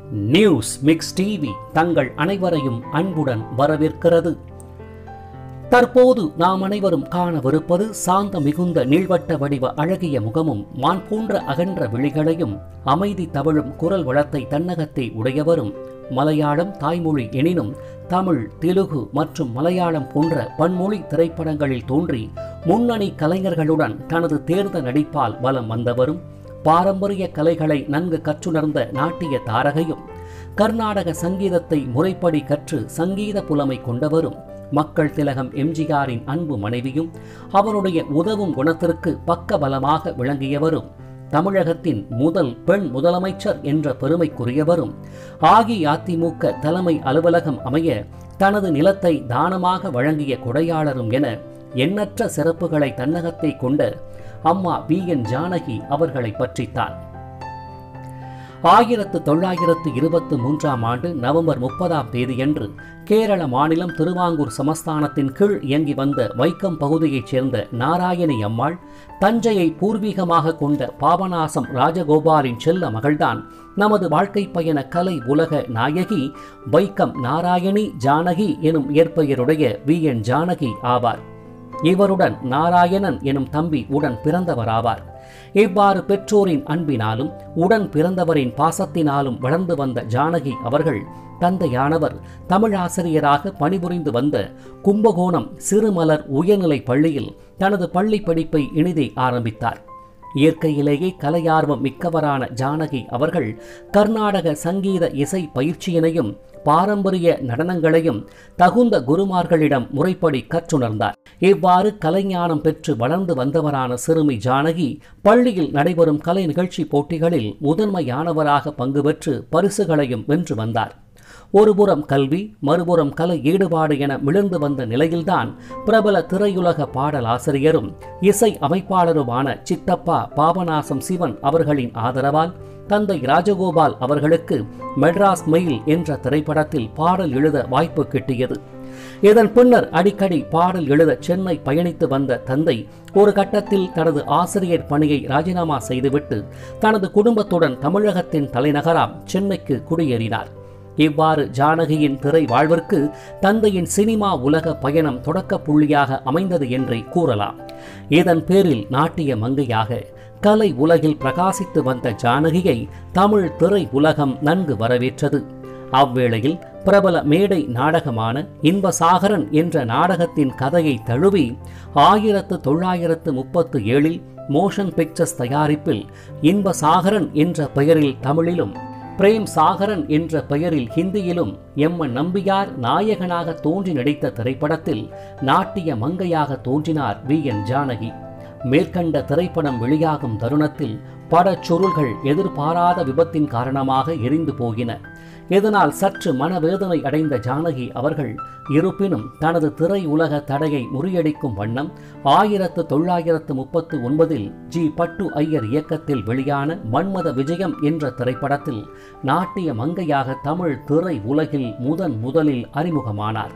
news mix TV தங்கள் அனைவரையும் அன்புடன் வரவேற்கிறது தற்போது நாம் அனைவரும் காணவிருப்பது சாந்த மிகுந்த நீள்வட்ட வடிவ அழகிய முகமும் மான் போன்ற அகன்ற விழிகளையும் அமைதி தவழும் குரல் வளத்தை தன்னகத்தை உடையவரும் மலையாளம் தாய்மொழி எனினும் தமிழ் தெலுகு மற்றும் மலையாளம் போன்ற பன்மொழி திரைப்படங்களில் தோன்றி முன்னணி கலைஞர்களுடன் தனது தேர்ந்த நடிப்பால் வலம் வந்தவரும் பாரம்பரிய கலைகளை நன்கு கற்றுணர்ந்த நாட்டிய தாரகையும் கர்நாடக சங்கீதத்தை முறைப்படி கற்று சங்கீத புலமை கொண்டவரும் மக்கள் திலகம் எம்ஜிஆரின் அன்பு மனைவியும் அவருடைய உதவும் குணத்திற்கு பக்கபலமாக விளங்கியவரும் தமிழகத்தின் முதல் பெண் முதலமைச்சர் என்ற பெருமைக்குரியவரும் அஇஅதிமுக தலைமை அலுவலகம் அமைய தனது நிலத்தை தானமாக வழங்கிய கொடையாளரும் என எண்ணற்ற சிறப்புகளை தன்னகத்தை கொண்ட அம்மா வி என் ஜானகி அவர்களை பற்றித்தான் ஆயிரத்து தொள்ளாயிரத்து இருபத்து மூன்றாம் ஆண்டு நவம்பர் முப்பதாம் தேதியன்று கேரள மாநிலம் திருவாங்கூர் சமஸ்தானத்தின் கீழ் இயங்கி வந்த வைக்கம் பகுதியைச் சேர்ந்த நாராயணி அம்மாள் தஞ்சையை பூர்வீகமாக கொண்ட பாபநாசம் ராஜகோபாலின் செல்ல மகள்தான் நமது வாழ்க்கை பயண கலை உலக நாயகி வைக்கம் நாராயணி ஜானகி எனும் இயற்பெயருடைய வி என் ஜானகி ஆவார் இவருடன் நாராயணன் எனும் தம்பி உடன் பிறந்தவராவார் இவ்வாறு பெற்றோரின் அன்பினாலும் உடன் பிறந்தவரின் பாசத்தினாலும் வளர்ந்து வந்த ஜானகி அவர்கள் தந்தையானவர் தமிழாசிரியராக பணிபுரிந்து வந்த கும்பகோணம் சிறுமலர் உயர்நிலைப் பள்ளியில் தனது பள்ளி படிப்பை இனிதே ஆரம்பித்தார் இயற்கையிலேயே கலையார்வம் மிக்கவரான ஜானகி அவர்கள் கர்நாடக சங்கீத இசை பயிற்சியினையும் பாரம்பரிய நடனங்களையும் தகுந்த குருமார்களிடம் முறைப்படி கற்றுணர்ந்தார் இவ்வாறு கலைஞானம் பெற்று வளர்ந்து வந்தவரான சிறுமி ஜானகி பள்ளியில் நடைபெறும் கலை நிகழ்ச்சி போட்டிகளில் முதன்மையானவராக பங்கு பெற்று பரிசுகளையும் வென்று வந்தார் ஒருபுறம் கல்வி மறுபுறம் கலை ஈடுபாடு என மிளர்ந்து வந்த நிலையில்தான் பிரபல திரையுலக பாடலாசிரியரும் இசை அமைப்பாளருமான சித்தப்பா பாபநாசம் சிவன் அவர்களின் ஆதரவால் தந்தை ராஜகோபால் அவர்களுக்கு மெட்ராஸ் மெயில் என்ற திரைப்படத்தில் பாடல் எழுத வாய்ப்பு கிட்டியது இதன் பின்னர் அடிக்கடி பாடல் எழுத சென்னை பயணித்து வந்த தந்தை ஒரு கட்டத்தில் தனது ஆசிரியர் பணியை ராஜினாமா செய்துவிட்டு தனது குடும்பத்துடன் தமிழகத்தின் தலைநகராம் சென்னைக்கு குடியேறினார் இவ்வாறு ஜானகியின் திரை வாழ்விற்கு தந்தையின் சினிமா உலக பயணம் தொடக்க புள்ளியாக அமைந்தது என்றே கூறலாம் இதன் பேரில் நாட்டிய மங்கையாக கலை உலகில் பிரகாசித்து வந்த ஜானகியை தமிழ் திரை உலகம் நன்கு வரவேற்றது அவ்வேளையில் பிரபல மேடை நாடகமான இன்பசாகரன் என்ற நாடகத்தின் கதையை தழுவி ஆயிரத்து தொள்ளாயிரத்து முப்பத்து ஏழில் மோஷன் பிக்சர்ஸ் தயாரிப்பில் இன்பசாகரன் என்ற பெயரில் தமிழிலும் பிரேம் சாகரன் என்ற பெயரில் ஹிந்தியிலும் எம்மன் நம்பியார் நாயகனாக தோன்றி நடித்த திரைப்படத்தில் நாட்டிய மங்கையாக தோன்றினார் வி என் ஜானகி மேற்கண்ட திரைப்படம் வெளியாகும் தருணத்தில் படச்சுருள்கள் எதிர்பாராத விபத்தின் காரணமாக எரிந்து போயின இதனால் சற்று மனவேதனை அடைந்த ஜானகி அவர்கள் இருப்பினும் தனது திரை உலக தடையை முறியடிக்கும் வண்ணம் ஆயிரத்து தொள்ளாயிரத்து முப்பத்து ஒன்பதில் ஜி பட்டு ஐயர் இயக்கத்தில் வெளியான மன்மத விஜயம் என்ற திரைப்படத்தில் நாட்டிய மங்கையாக தமிழ் திரை உலகில் முதன் முதலில் அறிமுகமானார்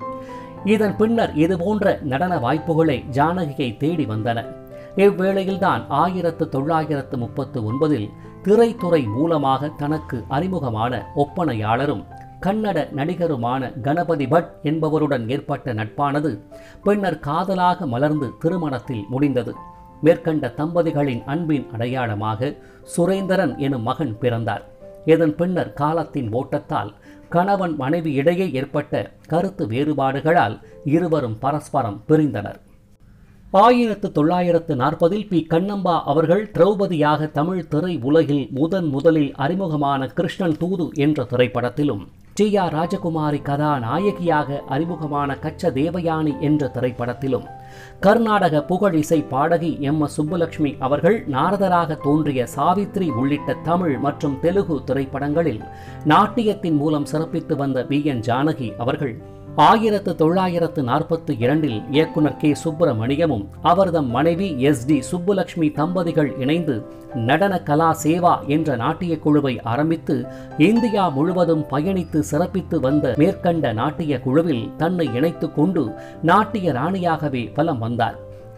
இதன் பின்னர் இதுபோன்ற நடன வாய்ப்புகளை ஜானகியை தேடி வந்தன இவ்வேளையில்தான் ஆயிரத்து தொள்ளாயிரத்து முப்பத்து ஒன்பதில் திரைத்துறை மூலமாக தனக்கு அறிமுகமான ஒப்பனையாளரும் கன்னட நடிகருமான கணபதி பட் என்பவருடன் ஏற்பட்ட நட்பானது பின்னர் காதலாக மலர்ந்து திருமணத்தில் முடிந்தது மேற்கண்ட தம்பதிகளின் அன்பின் அடையாளமாக சுரேந்திரன் எனும் மகன் பிறந்தார் இதன் பின்னர் காலத்தின் ஓட்டத்தால் கணவன் மனைவி இடையே ஏற்பட்ட கருத்து வேறுபாடுகளால் இருவரும் பரஸ்பரம் பிரிந்தனர் ஆயிரத்து தொள்ளாயிரத்து நாற்பதில் பி கண்ணம்பா அவர்கள் திரௌபதியாக தமிழ் திரை உலகில் முதன் முதலில் அறிமுகமான கிருஷ்ணன் தூது என்ற திரைப்படத்திலும் டி ஆர் ராஜகுமாரி கதாநாயகியாக அறிமுகமான கச்ச தேவயானி என்ற திரைப்படத்திலும் கர்நாடக புகழ் இசை பாடகி எம் எஸ் சுப்புலட்சுமி அவர்கள் நாரதராக தோன்றிய சாவித்ரி உள்ளிட்ட தமிழ் மற்றும் தெலுகு திரைப்படங்களில் நாட்டியத்தின் மூலம் சிறப்பித்து வந்த வி என் ஜானகி அவர்கள் ஆயிரத்து தொள்ளாயிரத்து நாற்பத்தி இரண்டில் இயக்குனர் கே சுப்பிரமணியமும் அவர்தம் மனைவி எஸ் டி சுப்புலட்சுமி தம்பதிகள் இணைந்து நடன கலா சேவா என்ற நாட்டிய குழுவை ஆரம்பித்து இந்தியா முழுவதும் பயணித்து சிறப்பித்து வந்த மேற்கண்ட நாட்டிய குழுவில் தன்னை இணைத்துக் கொண்டு நாட்டிய ராணியாகவே பலம் வந்தார்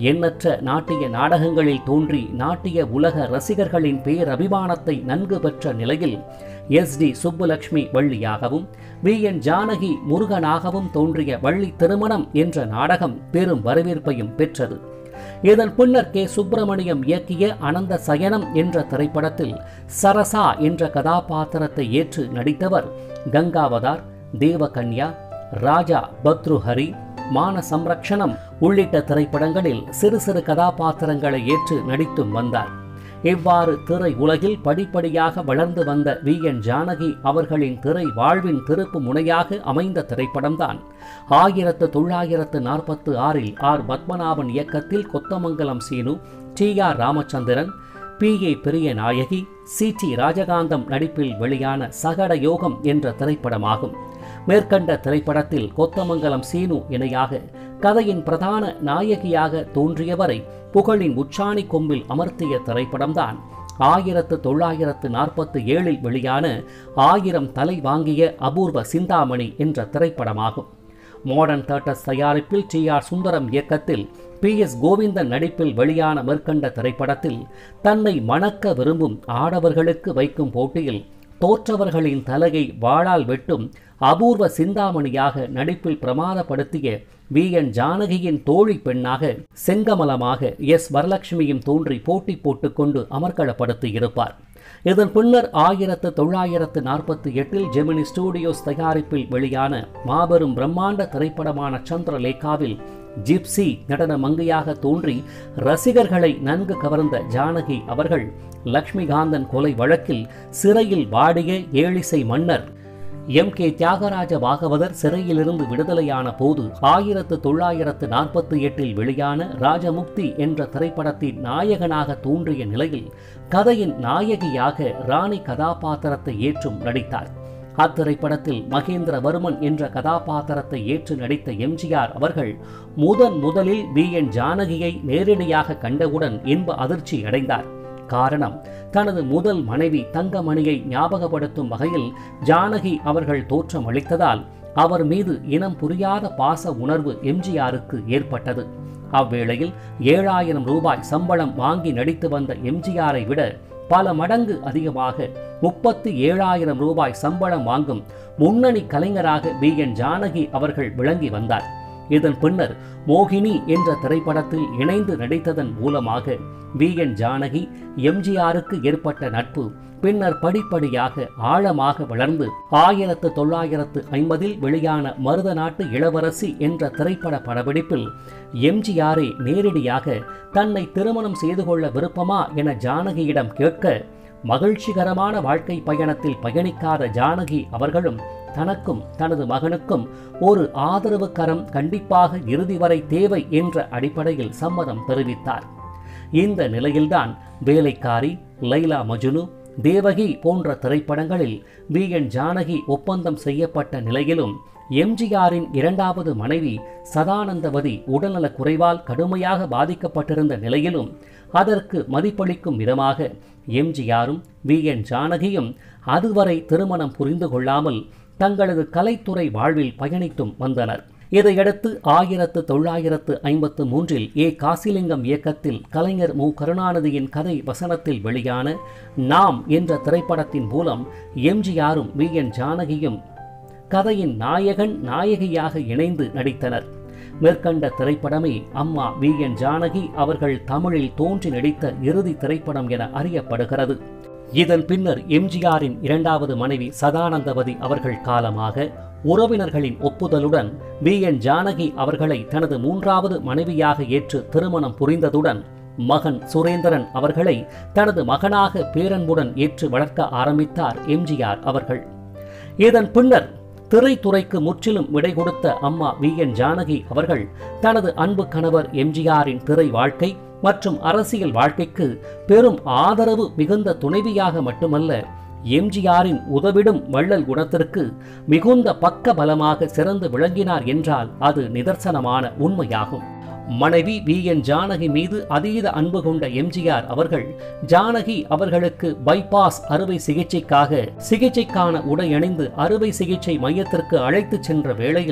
எண்ணற்ற நாட்டிய நாடகங்களில் தோன்றி நாட்டிய உலக ரசிகர்களின் பேரபிமானத்தை நன்கு பெற்ற நிலையில் எஸ் டி சுப்புலட்சுமி வள்ளியாகவும் வி என் ஜானகி முருகனாகவும் தோன்றிய வள்ளி திருமணம் என்ற நாடகம் பெரும் வரவேற்பையும் பெற்றது இதன் பின்னர் கே சுப்பிரமணியம் இயக்கிய அனந்த சயனம் என்ற திரைப்படத்தில் சரசா என்ற கதாபாத்திரத்தை ஏற்று நடித்தவர் கங்காவதார் தேவகன்யா ராஜா பத்ருஹரி மான சம்ரக்ஷணம் உள்ளிட்ட திரைப்படங்களில் சிறு சிறு கதாபாத்திரங்களை ஏற்று நடித்தும் வந்தார் இவ்வாறு திரை உலகில் படிப்படியாக வளர்ந்து வந்த வி என் ஜானகி அவர்களின் திரை வாழ்வின் திருப்பு முனையாக அமைந்த திரைப்படம்தான் ஆயிரத்து தொள்ளாயிரத்து நாற்பத்து ஆறில் ஆர் பத்மநாபன் இயக்கத்தில் கொத்தமங்கலம் சீனு டி ஆர் ராமச்சந்திரன் பி ஏ பெரிய நாயகி சி டி ராஜகாந்தம் நடிப்பில் வெளியான சகட யோகம் என்ற திரைப்படமாகும் மேற்கண்ட திரைப்படத்தில் கொத்தமங்கலம் சீனு இணையாக கதையின் பிரதான நாயகியாக தோன்றியவரை புகழின் உச்சாணி கொம்பில் அமர்த்திய திரைப்படம்தான் ஆயிரத்து தொள்ளாயிரத்து நாற்பத்தி ஏழில் வெளியான ஆயிரம் தலை வாங்கிய அபூர்வ சிந்தாமணி என்ற திரைப்படமாகும் மாடர்ன் தேட்டர்ஸ் தயாரிப்பில் டி ஆர் சுந்தரம் இயக்கத்தில் பி எஸ் கோவிந்தன் நடிப்பில் வெளியான மேற்கண்ட திரைப்படத்தில் தன்னை மணக்க விரும்பும் ஆடவர்களுக்கு வைக்கும் போட்டியில் தோற்றவர்களின் தலையை வாளால் வெட்டும் அபூர்வ சிந்தாமணியாக நடிப்பில் பிரமாதப்படுத்திய வி என் ஜானகியின் தோழி பெண்ணாக செங்கமலமாக எஸ் வரலட்சுமியும் தோன்றி போட்டி போட்டுக்கொண்டு அமர்க்களப்படுத்தியிருப்பார் இதன் பின்னர் ஆயிரத்து தொள்ளாயிரத்து நாற்பத்தி எட்டில் ஜெமினி ஸ்டூடியோஸ் தயாரிப்பில் வெளியான மாபெரும் பிரம்மாண்ட திரைப்படமான சந்திரலேகாவில் ஜிப்சி நடன மங்கையாக தோன்றி ரசிகர்களை நன்கு கவர்ந்த ஜானகி அவர்கள் லக்ஷ்மிகாந்தன் கொலை வழக்கில் சிறையில் வாடிய ஏழிசை மன்னர் எம் கே தியாகராஜ பாகவதர் சிறையிலிருந்து விடுதலையான போது ஆயிரத்து தொள்ளாயிரத்து நாற்பத்தி எட்டில் வெளியான ராஜமுக்தி என்ற திரைப்படத்தின் நாயகனாக தோன்றிய நிலையில் கதையின் நாயகியாக ராணி கதாபாத்திரத்தை ஏற்றும் நடித்தார் அத்திரைப்படத்தில் மகேந்திரவர்மன் என்ற கதாபாத்திரத்தை ஏற்று நடித்த எம்ஜிஆர் அவர்கள் முதன் முதலில் வி என் ஜானகியை நேரடியாக கண்டவுடன் இன்ப அதிர்ச்சி அடைந்தார் காரணம் தனது முதல் மனைவி தங்கமணியை ஞாபகப்படுத்தும் வகையில் ஜானகி அவர்கள் தோற்றம் அளித்ததால் அவர் மீது இனம் புரியாத பாச உணர்வு எம்ஜிஆருக்கு ஏற்பட்டது அவ்வேளையில் ஏழாயிரம் ரூபாய் சம்பளம் வாங்கி நடித்து வந்த எம்ஜிஆரை விட பல மடங்கு அதிகமாக முப்பத்தி ஏழாயிரம் ரூபாய் சம்பளம் வாங்கும் முன்னணி கலைஞராக வி என் ஜானகி அவர்கள் விளங்கி வந்தார் இதன் பின்னர் மோகினி என்ற திரைப்படத்தில் இணைந்து நடித்ததன் மூலமாக வி என் ஜானகி எம்ஜிஆருக்கு ஏற்பட்ட நட்பு பின்னர் படிப்படியாக ஆழமாக வளர்ந்து ஆயிரத்து தொள்ளாயிரத்து ஐம்பதில் வெளியான மருத நாட்டு இளவரசி என்ற திரைப்பட படப்பிடிப்பில் எம்ஜிஆரை நேரடியாக தன்னை திருமணம் செய்து கொள்ள விருப்பமா என ஜானகியிடம் கேட்க மகிழ்ச்சிகரமான வாழ்க்கை பயணத்தில் பயணிக்காத ஜானகி அவர்களும் தனக்கும் தனது மகனுக்கும் ஒரு ஆதரவு கரம் கண்டிப்பாக இறுதி வரை தேவை என்ற அடிப்படையில் சம்மதம் தெரிவித்தார் இந்த நிலையில்தான் வேலைக்காரி லைலா மஜுனு தேவகி போன்ற திரைப்படங்களில் வி என் ஜானகி ஒப்பந்தம் செய்யப்பட்ட நிலையிலும் எம்ஜிஆரின் இரண்டாவது மனைவி சதானந்தவதி உடல்நலக் குறைவால் கடுமையாக பாதிக்கப்பட்டிருந்த நிலையிலும் அதற்கு மதிப்பளிக்கும் விதமாக எம்ஜிஆரும் வி என் ஜானகியும் அதுவரை திருமணம் புரிந்து கொள்ளாமல் தங்களது கலைத்துறை வாழ்வில் பயணித்தும் வந்தனர் இதையடுத்து ஆயிரத்து தொள்ளாயிரத்து ஐம்பத்து மூன்றில் ஏ காசிலிங்கம் இயக்கத்தில் கலைஞர் மு கருணாநிதியின் கதை வசனத்தில் வெளியான நாம் என்ற திரைப்படத்தின் மூலம் எம்ஜிஆரும் வி என் ஜானகியும் கதையின் நாயகன் நாயகியாக இணைந்து நடித்தனர் மேற்கண்ட திரைப்படமே அம்மா வி என் ஜானகி அவர்கள் தமிழில் தோன்றி நடித்த இறுதி திரைப்படம் என அறியப்படுகிறது இதன் பின்னர் எம்ஜிஆரின் இரண்டாவது மனைவி சதானந்தவதி அவர்கள் காலமாக உறவினர்களின் ஒப்புதலுடன் வி என் ஜானகி அவர்களை தனது மூன்றாவது மனைவியாக ஏற்று திருமணம் புரிந்ததுடன் மகன் சுரேந்திரன் அவர்களை தனது மகனாக பேரன்புடன் ஏற்று வளர்க்க ஆரம்பித்தார் எம்ஜிஆர் அவர்கள் இதன் பின்னர் திரைத்துறைக்கு முற்றிலும் விடை கொடுத்த அம்மா வி என் ஜானகி அவர்கள் தனது அன்பு கணவர் எம்ஜிஆரின் திரை வாழ்க்கை மற்றும் அரசியல் வாழ்க்கைக்கு பெரும் ஆதரவு மிகுந்த துணைவியாக மட்டுமல்ல எம்ஜிஆரின் உதவிடும் வள்ளல் குணத்திற்கு மிகுந்த பக்க பலமாக சிறந்து விளங்கினார் என்றால் அது நிதர்சனமான உண்மையாகும் மனைவி வி என் ஜானகி மீது அதீத அன்பு கொண்ட எம்ஜிஆர் அவர்கள் ஜானகி அவர்களுக்கு பைபாஸ் அறுவை சிகிச்சைக்காக சிகிச்சைக்கான உடை அணிந்து அறுவை சிகிச்சை மையத்திற்கு அழைத்துச் சென்ற வேளையில்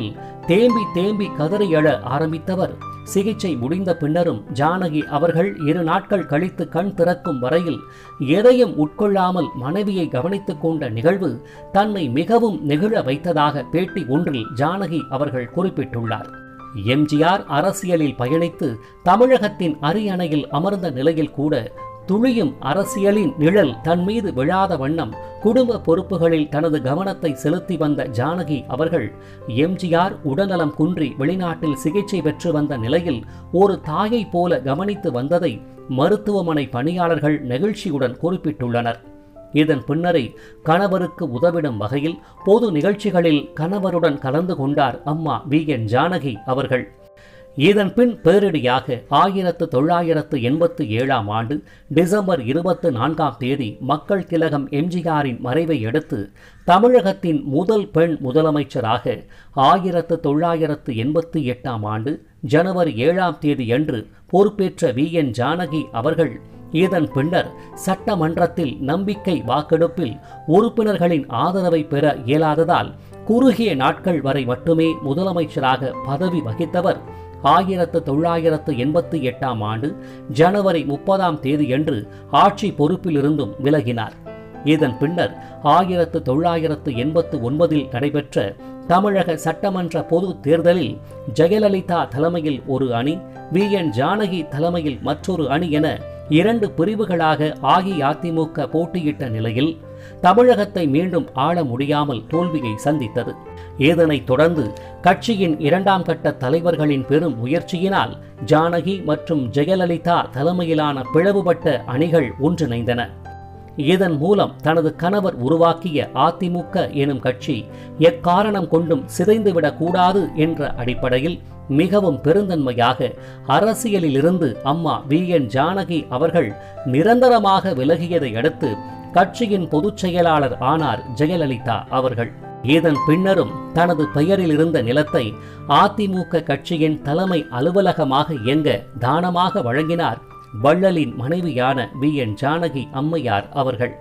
தேம்பி தேம்பி கதறி எழ ஆரம்பித்தவர் சிகிச்சை முடிந்த பின்னரும் ஜானகி அவர்கள் இரு நாட்கள் கழித்து கண் திறக்கும் வரையில் எதையும் உட்கொள்ளாமல் மனைவியை கவனித்துக் கொண்ட நிகழ்வு தன்னை மிகவும் நெகிழ வைத்ததாக பேட்டி ஒன்றில் ஜானகி அவர்கள் குறிப்பிட்டுள்ளார் எம்ஜிஆர் அரசியலில் பயணித்து தமிழகத்தின் அரியணையில் அமர்ந்த நிலையில் கூட துளியும் அரசியலின் நிழல் தன் மீது விழாத வண்ணம் குடும்ப பொறுப்புகளில் தனது கவனத்தை செலுத்தி வந்த ஜானகி அவர்கள் எம்ஜிஆர் உடல்நலம் குன்றி வெளிநாட்டில் சிகிச்சை பெற்று வந்த நிலையில் ஒரு தாயை போல கவனித்து வந்ததை மருத்துவமனை பணியாளர்கள் நெகிழ்ச்சியுடன் குறிப்பிட்டுள்ளனர் இதன் பின்னரே கணவருக்கு உதவிடும் வகையில் பொது நிகழ்ச்சிகளில் கணவருடன் கலந்து கொண்டார் அம்மா வி என் ஜானகி அவர்கள் இதன் பின் பேரிடியாக ஆயிரத்து தொள்ளாயிரத்து எண்பத்து ஏழாம் ஆண்டு டிசம்பர் இருபத்து நான்காம் தேதி மக்கள் திலகம் எம்ஜிஆரின் மறைவை அடுத்து தமிழகத்தின் முதல் பெண் முதலமைச்சராக ஆயிரத்து தொள்ளாயிரத்து எண்பத்தி எட்டாம் ஆண்டு ஜனவரி ஏழாம் தேதியன்று பொறுப்பேற்ற வி என் ஜானகி அவர்கள் இதன் பின்னர் சட்டமன்றத்தில் நம்பிக்கை வாக்கெடுப்பில் உறுப்பினர்களின் ஆதரவை பெற இயலாததால் குறுகிய நாட்கள் வரை மட்டுமே முதலமைச்சராக பதவி வகித்தவர் ஆயிரத்து தொள்ளாயிரத்து எண்பத்தி எட்டாம் ஆண்டு ஜனவரி முப்பதாம் தேதியன்று ஆட்சி பொறுப்பிலிருந்தும் விலகினார் இதன் பின்னர் ஆயிரத்து தொள்ளாயிரத்து எண்பத்து ஒன்பதில் நடைபெற்ற தமிழக சட்டமன்ற பொது தேர்தலில் ஜெயலலிதா தலைமையில் ஒரு அணி வி என் ஜானகி தலைமையில் மற்றொரு அணி என இரண்டு பிரிவுகளாக அஇஅதிமுக போட்டியிட்ட நிலையில் தமிழகத்தை மீண்டும் ஆள முடியாமல் தோல்வியை சந்தித்தது இதனைத் தொடர்ந்து கட்சியின் இரண்டாம் கட்ட தலைவர்களின் பெரும் முயற்சியினால் ஜானகி மற்றும் ஜெயலலிதா தலைமையிலான பிளவுபட்ட அணிகள் ஒன்றிணைந்தன இதன் மூலம் தனது கணவர் உருவாக்கிய அதிமுக எனும் கட்சி எக்காரணம் கொண்டும் சிதைந்துவிடக் கூடாது என்ற அடிப்படையில் மிகவும் பெருந்தன்மையாக அரசியலிலிருந்து அம்மா வி என் ஜானகி அவர்கள் நிரந்தரமாக விலகியதை அடுத்து கட்சியின் பொதுச் செயலாளர் ஆனார் ஜெயலலிதா அவர்கள் இதன் பின்னரும் தனது பெயரில் இருந்த நிலத்தை அதிமுக கட்சியின் தலைமை அலுவலகமாக இயங்க தானமாக வழங்கினார் வள்ளலின் மனைவியான வி என் ஜானகி அம்மையார் அவர்கள்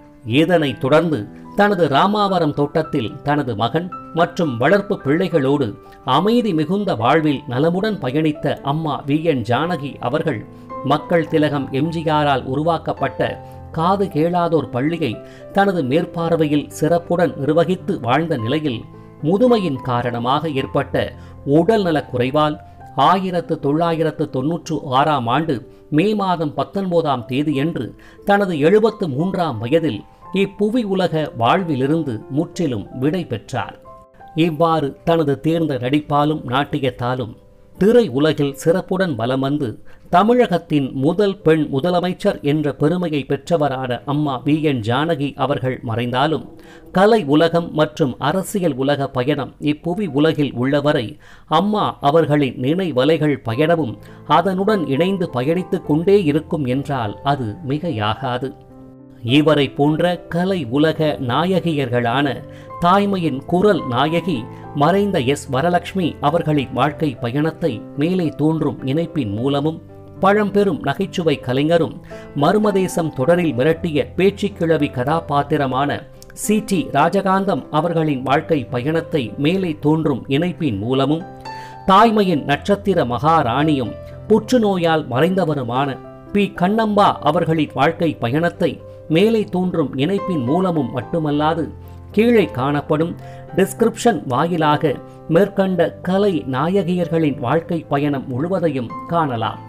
இதனைத் தொடர்ந்து தனது ராமாவரம் தோட்டத்தில் தனது மகன் மற்றும் வளர்ப்பு பிள்ளைகளோடு அமைதி மிகுந்த வாழ்வில் நலமுடன் பயணித்த அம்மா வி என் ஜானகி அவர்கள் மக்கள் திலகம் எம்ஜிஆரால் உருவாக்கப்பட்ட காது கேளாதோர் பள்ளியை தனது மேற்பார்வையில் சிறப்புடன் நிர்வகித்து வாழ்ந்த நிலையில் முதுமையின் காரணமாக ஏற்பட்ட உடல்நலக் குறைவால் ஆயிரத்து தொள்ளாயிரத்து தொன்னூற்று ஆறாம் ஆண்டு மே மாதம் பத்தொன்பதாம் தேதியன்று தனது எழுபத்து மூன்றாம் வயதில் இப்புவி உலக வாழ்விலிருந்து முற்றிலும் விடை பெற்றார் இவ்வாறு தனது தேர்ந்த நடிப்பாலும் நாட்டியத்தாலும் திரை உலகில் சிறப்புடன் வலம் வந்து தமிழகத்தின் முதல் பெண் முதலமைச்சர் என்ற பெருமையை பெற்றவரான அம்மா வி என் ஜானகி அவர்கள் மறைந்தாலும் கலை உலகம் மற்றும் அரசியல் உலக பயணம் இப்புவி உலகில் உள்ளவரை அம்மா அவர்களின் நினைவலைகள் பயணமும் அதனுடன் இணைந்து பயணித்துக் கொண்டே இருக்கும் என்றால் அது மிகையாகாது இவரை போன்ற கலை உலக நாயகியர்களான தாய்மையின் குரல் நாயகி மறைந்த எஸ் வரலட்சுமி அவர்களின் வாழ்க்கை பயணத்தை மேலே தோன்றும் இணைப்பின் மூலமும் பழம்பெரும் நகைச்சுவை கலைஞரும் மர்மதேசம் தொடரில் மிரட்டிய பேச்சுக்கிழவி கதாபாத்திரமான சி டி ராஜகாந்தம் அவர்களின் வாழ்க்கை பயணத்தை மேலே தோன்றும் இணைப்பின் மூலமும் தாய்மையின் நட்சத்திர மகாராணியும் புற்றுநோயால் மறைந்தவருமான பி கண்ணம்பா அவர்களின் வாழ்க்கை பயணத்தை மேலே தோன்றும் இணைப்பின் மூலமும் மட்டுமல்லாது கீழே காணப்படும் டிஸ்கிரிப்ஷன் வாயிலாக மேற்கண்ட கலை நாயகியர்களின் வாழ்க்கை பயணம் முழுவதையும் காணலாம்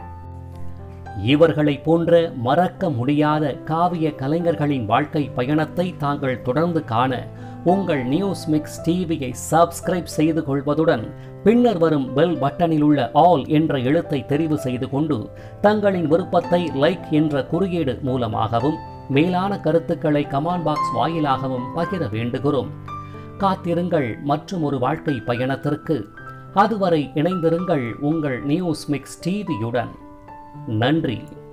இவர்களைப் போன்ற மறக்க முடியாத காவிய கலைஞர்களின் வாழ்க்கை பயணத்தை தாங்கள் தொடர்ந்து காண உங்கள் நியூஸ் மிக்ஸ் டிவியை சப்ஸ்கிரைப் செய்து கொள்வதுடன் பின்னர் வரும் பெல் பட்டனில் உள்ள ஆல் என்ற எழுத்தை தெரிவு செய்து கொண்டு தங்களின் விருப்பத்தை லைக் என்ற குறியீடு மூலமாகவும் மேலான கருத்துக்களை கமாண்ட் பாக்ஸ் வாயிலாகவும் பகிர வேண்டுகிறோம் காத்திருங்கள் மற்றும் ஒரு வாழ்க்கை பயணத்திற்கு அதுவரை இணைந்திருங்கள் உங்கள் நியூஸ் மிக்ஸ் டிவியுடன் நன்றி